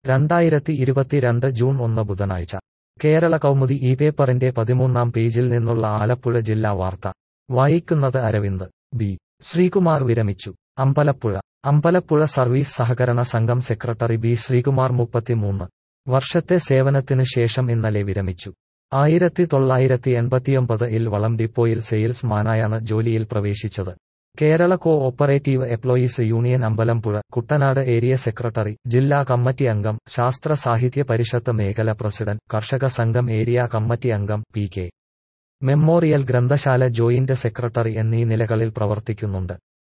രണ്ടായിരത്തി ഇരുപത്തിരണ്ട് ജൂൺ ഒന്ന് ബുധനാഴ്ച കേരള കൗമുദി ഈ പേപ്പറിന്റെ പതിമൂന്നാം പേജിൽ നിന്നുള്ള ആലപ്പുഴ ജില്ലാ വാർത്ത വായിക്കുന്നത് അരവിന്ദ് ബി ശ്രീകുമാർ വിരമിച്ചു അമ്പലപ്പുഴ അമ്പലപ്പുഴ സർവീസ് സഹകരണ സംഘം സെക്രട്ടറി ബി ശ്രീകുമാർ മുപ്പത്തിമൂന്ന് വർഷത്തെ സേവനത്തിനു ശേഷം ഇന്നലെ വിരമിച്ചു ആയിരത്തി തൊള്ളായിരത്തി എൺപത്തിയൊമ്പത് ഇൽ വളം ഡിപ്പോയിൽ സെയിൽസ് മാനായാണ് ജോലിയിൽ പ്രവേശിച്ചത് Kerala cooperative employees union Ambalappuzha Kuttanad area secretary ജില്ലാ കമ്മിറ്റി അംഗം ശാസ്ത്ര സാഹിത്യ പരിഷത്ത് മേഖല president Karshaka Sangham area committee അംഗം പി കെ മെമ്മോറിയൽ ഗ്രന്ഥശാല ജോയിന്റ് സെക്രട്ടറി എന്നീ നിലകളിൽ പ്രവർത്തിക്കുന്നുണ്ട്